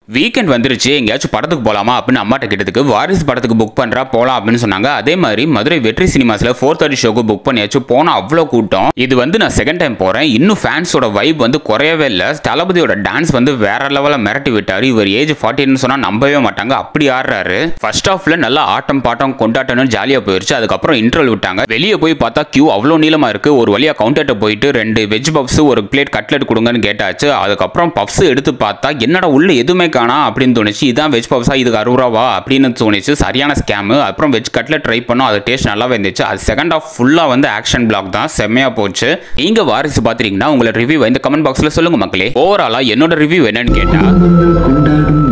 weekend வந்துருச்சு எங்கேயாச்சும் படத்துக்கு போலாமா அப்படின்னு அம்மாட்ட கேட்டதுக்கு வாரிசு படத்துக்கு புக் பண்றா போலாம் அப்படின்னு சொன்னாங்க அதே மாதிரி மதுரை வெற்றி சினிமாஸ்ல ஃபோர் தேர்ட்டி ஷோக்கு புக் பண்ணியாச்சு போனா அவ்வளோ கூட்டம் இது வந்து நான் செகண்ட் டைம் போறேன் இன்னும் ஃபேன்ஸோட வைப் வந்து குறையவே இல்லை தளபதியோட டான்ஸ் வந்து வேற லெவலில் மிரட்டி விட்டாரு இவர் ஏஜ் ஃபார்ட்டின்னு சொன்னா நம்பவே மாட்டாங்க அப்படி ஆடுறாரு ஃபர்ஸ்ட் ஹாஃப்ல நல்லா ஆட்டம் பாட்டம் கொண்டாட்டம்னு ஜாலியா போயிருச்சு அதுக்கப்புறம் இன்டர்வல் விட்டாங்க வெளியே போய் பார்த்தா கியூ அவ்வளோ நீளமா இருக்கு ஒரு வழியா கவுண்டர்ட்ட போயிட்டு ரெண்டு வெஜ் பப்ஸ் ஒரு பிளேட் கட்லெட் கொடுங்கன்னு கேட்டாச்சு அதுக்கப்புறம் பப்ஸ் எடுத்து பார்த்தா என்னடா உள்ள எதுவுமே காணா அப்படின்னு தோணுச்சு இதான் வெஜ் பப்ஸா இதுக்கு அறுபது ரூபாவா அப்படின்னு தோணுச்சு சரியான ஸ்கேமு அப்புறம் வெஜ் கட்லெட் ட்ரை பண்ணோம் அது டேஸ்ட் நல்லாவே இருந்துச்சு அது செகண்ட் ஆஃப் ஃபுல்லா வந்து ஆக்ஷன் பிளாக் தான் செம்மையா போச்சு நீங்க வாரிசு பாத்திரீங்கன்னா உங்களோட ரிவ்யூ இந்த கமெண்ட் பாக்ஸ்ல சொல்லுங்க மக்களே ஓவராலா என்னோட ரிவ்யூ என்னன்னு கேட்டா கொண்டாடும்